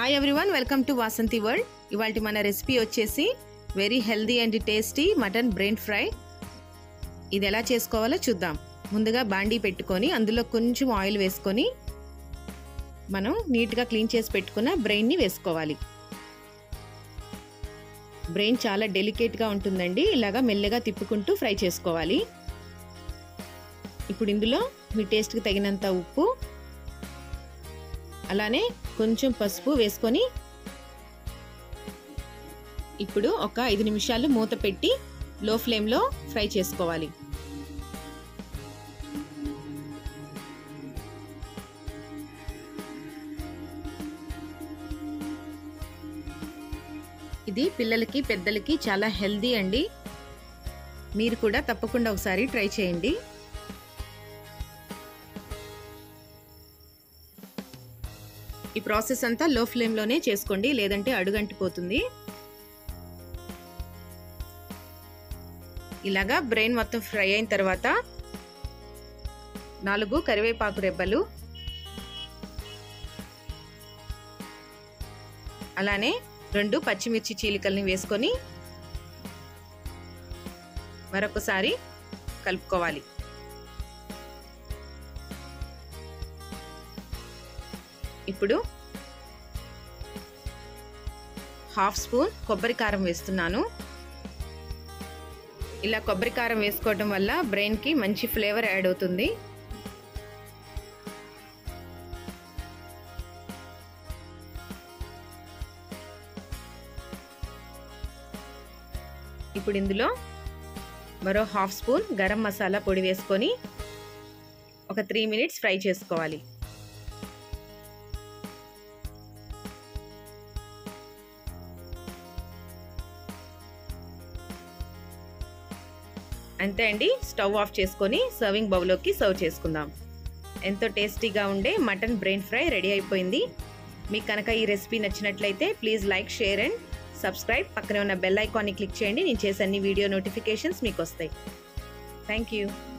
hi everyone welcome to Vasanthi world ఇవాళ మన recipe వచ్చేసి very healthy and tasty mutton brain fry ఇది ఎలా చేసుకోవాలో చూద్దాం ముందుగా బాండీ పెట్టుకొని అందులో కొంచెం ఆయిల్ వేసుకొని మనం నీట్గా క్లీన్ చేసి పెట్టుకున్న బ్రెయిన్ని వేసుకోవాలి బ్రెయిన్ చాలా డెలికేట్గా ఉంటుందండి ఇలాగా మెల్లగా తిప్పుకుంటూ ఫ్రై చేసుకోవాలి ఇప్పుడు ఇందులో మీ టేస్ట్కి తగినంత ఉప్పు అలానే కొంచెం పసుపు వేసుకొని ఇప్పుడు ఒక ఐదు నిమిషాలు మూత పెట్టి లో ఫ్లేమ్లో ఫ్రై చేసుకోవాలి ఇది పిల్లలకి పెద్దలకి చాలా హెల్దీ అండి మీరు కూడా తప్పకుండా ఒకసారి ట్రై చేయండి ఈ ప్రాసెస్ అంతా లో ఫ్లేమ్లోనే చేసుకోండి లేదంటే అడుగంటిపోతుంది ఇలాగా బ్రెయిన్ మొత్తం ఫ్రై అయిన తర్వాత నాలుగు కరివేపాకు రెబ్బలు అలానే రెండు పచ్చిమిర్చి చీలికల్ని వేసుకొని మరొకసారి కలుపుకోవాలి ఇప్పుడు హాఫ్ స్పూన్ కొబ్బరి కారం వేస్తున్నాను ఇలా కొబ్బరి కారం వేసుకోవడం వల్ల బ్రెయిన్కి మంచి ఫ్లేవర్ యాడ్ అవుతుంది ఇప్పుడు ఇందులో మరో హాఫ్ స్పూన్ గరం మసాలా పొడి వేసుకొని ఒక త్రీ మినిట్స్ ఫ్రై చేసుకోవాలి అంతే అండి స్టవ్ ఆఫ్ చేసుకొని సర్వింగ్ బౌల్లోకి సర్వ్ చేసుకుందాం ఎంతో టేస్టీగా ఉండే మటన్ బ్రెయిన్ ఫ్రై రెడీ అయిపోయింది మీకు కనుక ఈ రెసిపీ నచ్చినట్లయితే please like share and subscribe పక్కనే ఉన్న బెల్ ఐకాన్ని క్లిక్ చేయండి నేను చేసే అన్ని వీడియో నోటిఫికేషన్స్ మీకు వస్తాయి థ్యాంక్ యూ